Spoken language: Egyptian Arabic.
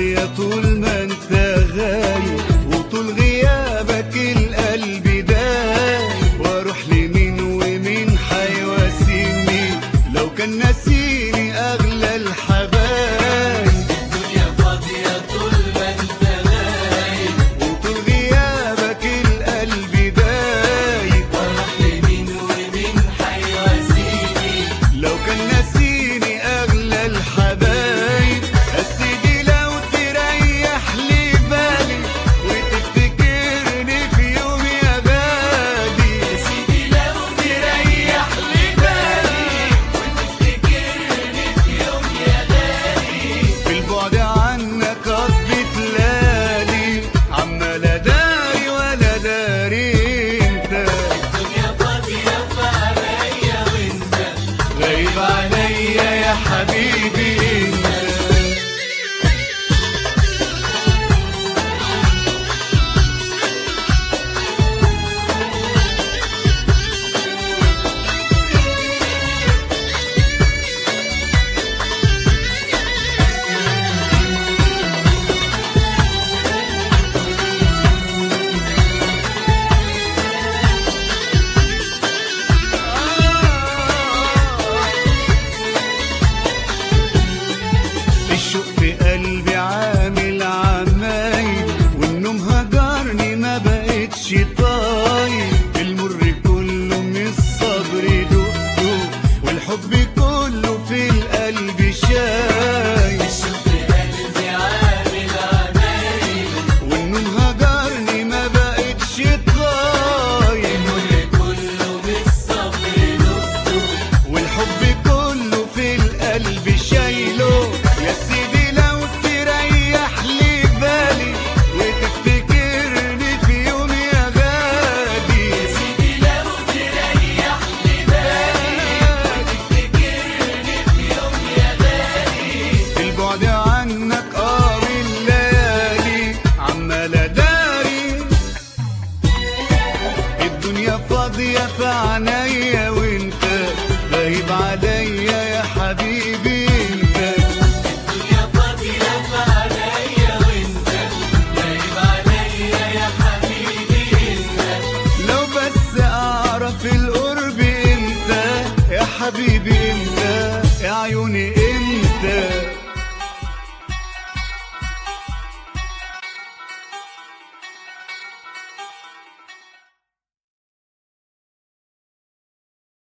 فاضية طول ما انت غايب وطول غيابك القلب دايب واروح لمين ومين حيواسيني لو كان ناسيني اغلى الحبايب الدنيا فاضية طول ما انت غايب وطول غيابك القلب دايب وراح لمين ومين حيواسيني لو كان ناسيني اغلى الحبايب بس دي لو تريح لي بالي وتفتكرني في يوم يا غالي يا سيدي لو تريح لي بالي وتفتكرني في يوم يا غالي في البعد عنك قضيت ليالي عمال اداري ولا داري انت الدنيا فاضية فعليا وانت غايب عليا يا حبيبي انت الشوق في قلبي عامل عمايل والنوم هجرني ما بقتش طايل المر كله من الصبر دقته والحب كله في القلب شايل شوف قلبي عامل عمايل والنوم هجرني ما بقتش طايل المر كله بالصبر نقطه والحب كله في القلب شايله يا سيدي لو تريح لي بالي وتفتكرني في يوم يا غالي يا سيدي لو تريح لي بالي وتفتكرني في يوم يا غالي البعد عنك اه الليالي عمال اداري الدنيا فاضية في عينيا وانت غايب عليا يا حبيبي انت الدنيا فاضية فعليا وانت غايب عليا يا حبيبي انت لو بس اعرف القرب امتى يا حبيبي امتى يا عيوني